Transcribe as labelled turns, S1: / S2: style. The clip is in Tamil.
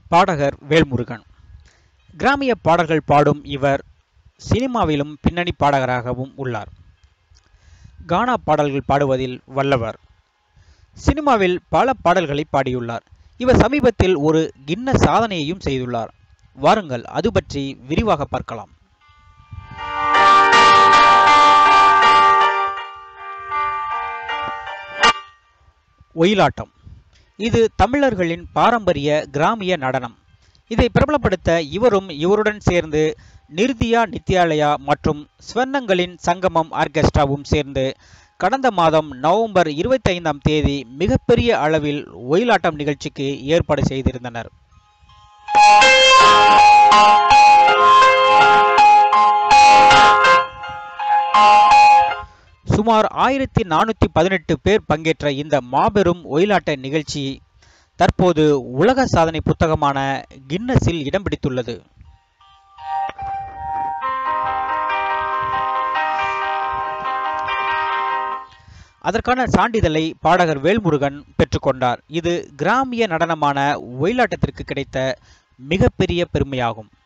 S1: பாடகர் வேல்முருகன் கிராமிய பாடல்கள் பாடும் இவர் சினிமாவிலும் பின்னணி பாடகராகவும் உள்ளார் கானா பாடல்கள் பாடுவதில் வல்லவர் சினிமாவில் பல பாடல்களை பாடியுள்ளார் இவர் சமீபத்தில் ஒரு கின்ன சாதனையையும் செய்துள்ளார் வாருங்கள் அது பற்றி விரிவாக பார்க்கலாம் ஒயிலாட்டம் இது தமிழர்களின் பாரம்பரிய கிராமிய நடனம் இதை பிரபலப்படுத்த இவரும் இவருடன் சேர்ந்து நிர்தியா நித்யாலயா மற்றும் ஸ்வர்ணங்களின் சங்கமம் ஆர்கெஸ்ட்ராவும் சேர்ந்து கடந்த மாதம் நவம்பர் இருபத்தி ஐந்தாம் தேதி மிகப்பெரிய அளவில் ஒயிலாட்டம் நிகழ்ச்சிக்கு ஏற்பாடு செய்திருந்தனர் சுமார் ஆயிரத்தி நானூற்றி பதினெட்டு பேர் பங்கேற்ற இந்த மாபெரும் ஒயிலாட்ட நிகழ்ச்சி தற்போது உலக சாதனை புத்தகமான கின்னஸில் இடம் பிடித்துள்ளது அதற்கான சான்றிதழை பாடகர் வேல்முருகன் பெற்றுக்கொண்டார் இது கிராமிய நடனமான ஒயிலாட்டத்திற்கு கிடைத்த மிகப்பெரிய பெருமையாகும்